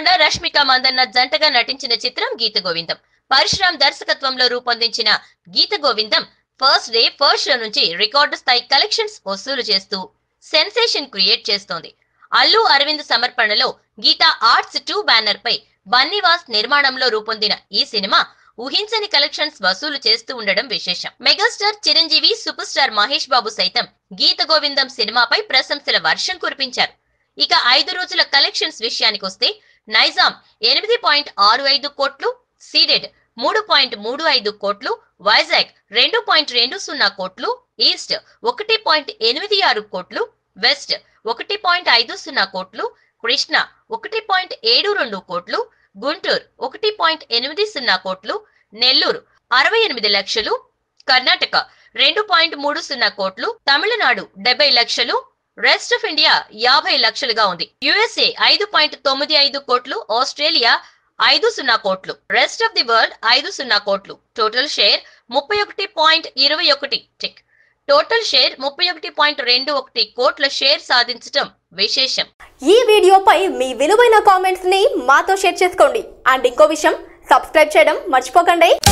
రష్మిక మందన్న జంటగా నటించిన చిత్రం గీత గోవిందం పరశురామ్ దర్శకత్వంలో రూపొందించిన Geetha Govindam first day first show నుంచి రికార్డు స్థాయి కలెక్షన్స్ వసూలు చేస్తూ సెన్సేషన్ క్రియేట్ చేస్తోంది అల్లు అరవింద్ సమర్పణలో గీత ఆర్ట్స్ టూ బ్యానర్ పై బన్నీవాస్ నిర్మాణంలో రూపొందిన ఈ సినిమా ఊహించని కలెక్షన్స్ వసూలు చేస్తూ ఉండడం విశేషం megastar Chiranjeevi super star Mahesh Babu సైతం గీత గోవిందం సినిమాపై ప్రశంసల వర్షం కురిపించారు ఇక ఐదు రోజుల కలెక్షన్స్ విషయానికి వస్తే నైజాం ఎనిమిది పాయింట్ ఆరు ఐదు కోట్లు సీడెడ్ మూడు పాయింట్ మూడు ఐదు కోట్లు వైజాగ్ రెండు పాయింట్ రెండు సున్నా కోట్లు ఈస్ట్ ఒకటి పాయింట్ ఎనిమిది ఆరు కోట్లు వెస్ట్ ఒకటి పాయింట్ ఐదు సున్నా కోట్లు కృష్ణ ఒకటి పాయింట్ ఏడు రెండు కోట్లు గుంటూరు ఒకటి పాయింట్ ఎనిమిది సున్నా కోట్లు నెల్లూరు అరవై ఎనిమిది లక్షలు కర్ణాటక రెండు పాయింట్ మూడు సున్నా కోట్లు తమిళనాడు డెబ్బై లక్షలు రెస్ట్ ఆఫ్ ఇండియా యాభై లక్షలుగా ఉంది యుఎస్ఏ ఐదు పాయింట్ తొమ్మిది ఐదు కోట్లు ఆస్ట్రేలియా ఐదు సున్నా కోట్లు రెస్ట్ ఆఫ్ ది వరల్డ్ ఐదు సున్నా కోట్లు టోటల్ షేర్ ముప్పై ఒకటి పాయింట్ ఇరవై ఒకటి టిక్ టోటల్ షేర్ ముప్పై ఒకటి పాయింట్ రెండు ఒకటి కోట్ల షేర్ సాధించటం విశేషం ఈ వీడియోపై మీ విలువైన కామెంట్స్ ని మాతో షేర్ చేసుకోండి అండ్ ఇంకో విషయం సబ్స్క్రైబ్ చేయడం మర్చిపోకండి